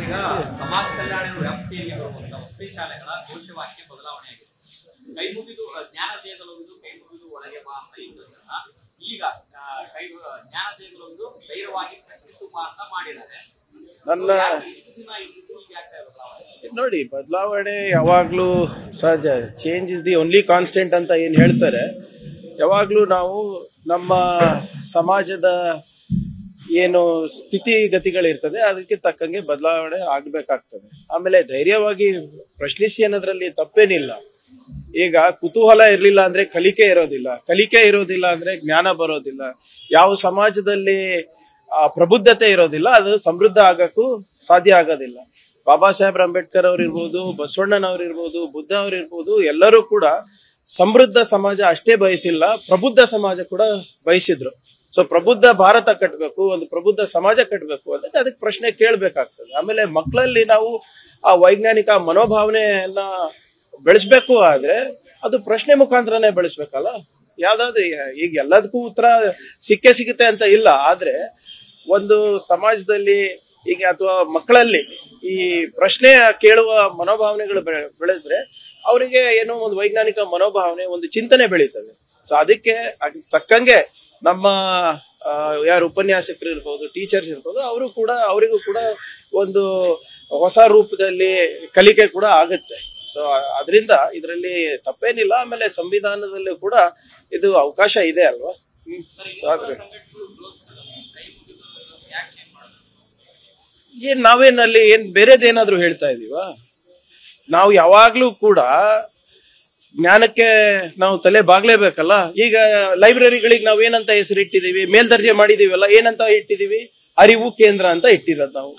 ಈಗ ಸಮಾಜ ಕಲ್ಯಾಣ ವ್ಯಾಪ್ತಿಯಲ್ಲಿ ಬರುವಂತ ವಸತಿ ಶಾಲೆಗಳ ಘೋಷವಾಕ್ಯ ಬದಲಾವಣೆ ಆಗಿದೆ ಕೈ ಮುಗಿದು ಅಹ್, ಜ್ಞಾನ ದೇಗಲುವುದು ಕೈ ಮುಗಿದು ಒಳಗೆ ಬಾ ಅಂತ ಇದ್ದದನ್ನ ಈಗ ಅಹ್, ಕೈ ಜ್ಞಾನ ದೇಗಲುವುದು ಧೈರ್ಯವಾಗಿ ಪ್ರಶ್ನಿಸು ಬಾ ಅಂತ ಮಾಡಿದ್ದಾರೆ ನನ್ನ ಇಷ್ಟು ದಿನ ಇದ್ದು ಈಗ ಯಾಕೆ ಬದಲಾವಣೆ ನೋಡಿ ಬದಲಾವಣೆ ಯಾವಾಗಲೂ ಸಹಜ change is the only constant ಅಂತ ಏನು ಹೇಳ್ತಾರೆ ಯಾವಾಗಲೂ ನಾವು ನಮ್ಮ ಸಮಾಜದ ಏನು ಸ್ಥಿತಿಗತಿಗಳಿರ್ತದೆ ಅದಕ್ಕೆ ತಕ್ಕಂಗೆ ಬದಲಾವಣೆ ಆಗಬೇಕಾಗ್ತದೆ ಆಮೇಲೆ ಧೈರ್ಯವಾಗಿ ಪ್ರಶ್ನಿಸಿ ಅನ್ನೋದ್ರಲ್ಲಿ ತಪ್ಪೇನಿಲ್ಲ ಈಗ ಕುತೂಹಲ ಇರಲಿಲ್ಲ ಅಂದ್ರೆ ಕಲಿಕೆ ಇರೋದಿಲ್ಲ ಕಲಿಕೆ ಇರೋದಿಲ್ಲ ಅಂದ್ರೆ ಜ್ಞಾನ ಬರೋದಿಲ್ಲ ಯಾವ ಸಮಾಜದಲ್ಲಿ ಆ ಪ್ರಬುದ್ಧತೆ ಇರೋದಿಲ್ಲ ಅದು ಸಮೃದ್ಧ ಆಗಕ್ಕೂ ಸಾಧ್ಯ ಆಗೋದಿಲ್ಲ ಬಾಬಾ ಸಾಹೇಬ್ ಅಂಬೇಡ್ಕರ್ ಅವ್ರು ಇರ್ಬೋದು ಬಸವಣ್ಣನವ್ರು ಇರ್ಬೋದು ಬುದ್ಧ ಅವ್ರು ಇರ್ಬೋದು ಎಲ್ಲರೂ ಕೂಡ ಸಮೃದ್ಧ ಸಮಾಜ ಅಷ್ಟೇ ಬಯಸಿಲ್ಲ ಪ್ರಬುದ್ಧ ಸಮಾಜ ಕೂಡ ಬಯಸಿದ್ರು ಸೊ ಪ್ರಬುದ್ಧ ಭಾರತ ಕಟ್ಟಬೇಕು ಒಂದು ಪ್ರಬುದ್ಧ ಸಮಾಜ ಕಟ್ಟಬೇಕು ಅದಕ್ಕೆ ಅದಕ್ಕೆ ಪ್ರಶ್ನೆ ಕೇಳಬೇಕಾಗ್ತದೆ ಆಮೇಲೆ ಮಕ್ಕಳಲ್ಲಿ ನಾವು ಆ ವೈಜ್ಞಾನಿಕ ಮನೋಭಾವನೆಯನ್ನ ಬೆಳೆಸ್ಬೇಕು ಆದ್ರೆ ಅದು ಪ್ರಶ್ನೆ ಮುಖಾಂತರನೇ ಬೆಳೆಸ್ಬೇಕಲ್ಲ ಯಾವ್ದಾದ್ರು ಈಗ ಎಲ್ಲದಕ್ಕೂ ಉತ್ತರ ಸಿಕ್ಕೇ ಸಿಗುತ್ತೆ ಅಂತ ಇಲ್ಲ ಆದ್ರೆ ಒಂದು ಸಮಾಜದಲ್ಲಿ ಈಗ ಅಥವಾ ಮಕ್ಕಳಲ್ಲಿ ಈ ಪ್ರಶ್ನೆ ಕೇಳುವ ಮನೋಭಾವನೆಗಳು ಬೆಳೆ- ಬೆಳೆಸಿದ್ರೆ ಅವರಿಗೆ ಏನೋ ಒಂದು ವೈಜ್ಞಾನಿಕ ಮನೋಭಾವನೆ ಒಂದು ಚಿಂತನೆ ಬೆಳೀತದೆ ಸೊ ಅದಕ್ಕೆ ಅದಕ್ಕೆ ತಕ್ಕಂಗೆ ನಮ್ಮ ಆ, ಯಾರು ಉಪನ್ಯಾಸಕರು ಇರ್ಬೋದು ಟೀಚರ್ಸ್ ಇರ್ಬೋದು ಅವರು ಕೂಡ ಅವರಿಗೂ ಕೂಡ ಒಂದು ಹೊಸ ರೂಪದಲ್ಲಿ ಕಲಿಕೆ ಕೂಡ ಆಗುತ್ತೆ ಸೊ ಅದರಿಂದ ಇದರಲ್ಲಿ ತಪ್ಪೇನಿಲ್ಲ ಆಮೇಲೆ ಸಂವಿಧಾನದಲ್ಲೂ ಕೂಡ ಇದು ಅವಕಾಶ ಇದೆ ಅಲ್ವಾ ಹ್ಮ್. So ಆದ್ರೆ ಸಂಘಟನೆಗಳು ವಿರೋಧಿಸಿದ್ರು. ಕೈ ಮುಗಿದು ಯಾಕೆ change ಮಾಡಿದ್ರು? ಏನ್ ನಾವೇನಲ್ಲಿ ಏನ್ ಬೇರೆದೇನಾದ್ರೂ ಹೇಳ್ತಾ ಇದೀವ ನಾವು ಯಾವಾಗ್ಲೂ ಕೂಡ ಜ್ಞಾನಕ್ಕೆ ನಾವು ತಲೆ ಬಾಗ್ಲೇಬೇಕಲ್ಲ ಈಗ ಲೈಬ್ರರಿಗಳಿಗೆ ನಾವು ಏನಂತ ಹೆಸರಿಟ್ಟಿದೀವಿ ಮೇಲ್ದರ್ಜೆ ಮಾಡಿದೀವಲ್ಲ ಏನಂತ ಇಟ್ಟಿದೀವಿ ಅರಿವು ಕೇಂದ್ರ ಅಂತ ಇಟ್ಟಿರೋದು ನಾವು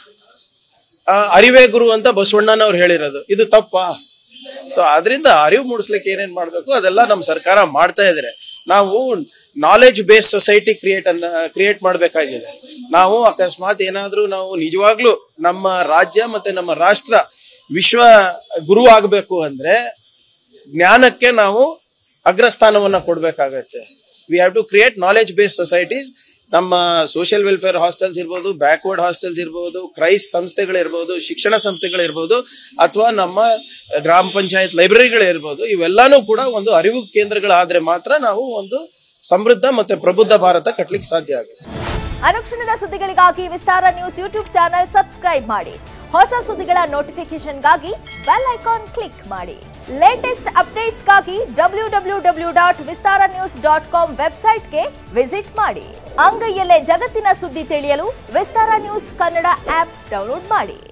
ಆ, ಅರಿವೇ ಗುರು ಅಂತ ಬಸವಣ್ಣನವ್ರು ಹೇಳಿರೋದು ಇದು ತಪ್ಪಾ ಸೊ ಅದರಿಂದ ಅರಿವು ಮೂಡಿಸ್ಲಿಕ್ಕೆ ಏನೇನ್ ಮಾಡ್ಬೇಕು ಅದೆಲ್ಲ ನಮ್ಮ ಸರ್ಕಾರ ಮಾಡ್ತಾ ಇದ್ದಾರೆ ನಾವು ನಾಲೆಜ್ ಬೇಸ್ ಸೊಸೈಟಿ ಕ್ರಿಯೇಟ್ ಅನ್ನ ಕ್ರಿಯೇಟ್ ಮಾಡಬೇಕಾಗಿದೆ ನಾವು ಅಕಸ್ಮಾತ್ ಏನಾದ್ರೂ ನಾವು ನಿಜವಾಗ್ಲೂ ನಮ್ಮ ರಾಜ್ಯ ಮತ್ತೆ ನಮ್ಮ ರಾಷ್ಟ್ರ ವಿಶ್ವ ಗುರು ಆಗಬೇಕು ಅಂದ್ರೆ ಜ್ಞಾನಕ್ಕೆ ನಾವು ಅಗ್ರಸ್ಥಾನವನ್ನ ಕೊಡ್ಬೇಕಾಗತ್ತೆ we have to create knowledge based societies ನಮ್ಮ ಸೋಷಿಯಲ್ ವೆಲ್ಫೇರ್ ಹಾಸ್ಟೆಲ್ಸ್ ಇರ್ಬೋದು ಬ್ಯಾಕ್ವರ್ಡ್ ಹಾಸ್ಟೆಲ್ಸ್ ಇರ್ಬೋದು ಕ್ರೈಸ್ ಸಂಸ್ಥೆಗಳಿರ್ಬೋದು ಶಿಕ್ಷಣ ಸಂಸ್ಥೆಗಳಿರ್ಬೋದು ಅಥವಾ ನಮ್ಮ ಗ್ರಾಮ ಪಂಚಾಯತ್ ಲೈಬ್ರರಿಗಳಿರ್ಬೋದು ಇವೆಲ್ಲಾನು ಕೂಡ ಒಂದು ಅರಿವು ಕೇಂದ್ರಗಳಾದ್ರೆ ಮಾತ್ರ ನಾವು ಒಂದು ಸಮೃದ್ಧ ಮತ್ತೆ ಪ್ರಬುದ್ಧ ಭಾರತ ಕಟ್ಲಿಕ್ಕೆ ಸಾಧ್ಯ ಆಗುತ್ತೆ ಅನುಕ್ಷಣದ ಸುದ್ದಿಗಳಿಗಾಗಿ Vistara news YouTube channel subscribe ಮಾಡಿ ಹೊಸ ಸುದ್ದಿಗಳ ನೋಟಿಫಿಕೇಶನ್ಗಾಗಿ ಬೆಲ್ ಐಕಾನ್ ಕ್ಲಿಕ್ ಮಾಡಿ ಲೇಟೆಸ್ಟ್ ಅಪ್ಡೇಟ್ಸ್ಗಾಗಿ W W W dot Vistara news dot com ವೆಬ್ಸೈಟ್ಗೆ ವಿಸಿಟ್ ಮಾಡಿ ಅಂಗೈಯಲ್ಲೇ ಜಗತ್ತಿನ ಸುದ್ದಿ ತಿಳಿಯಲು Vistara news Kannada app download ಮಾಡಿ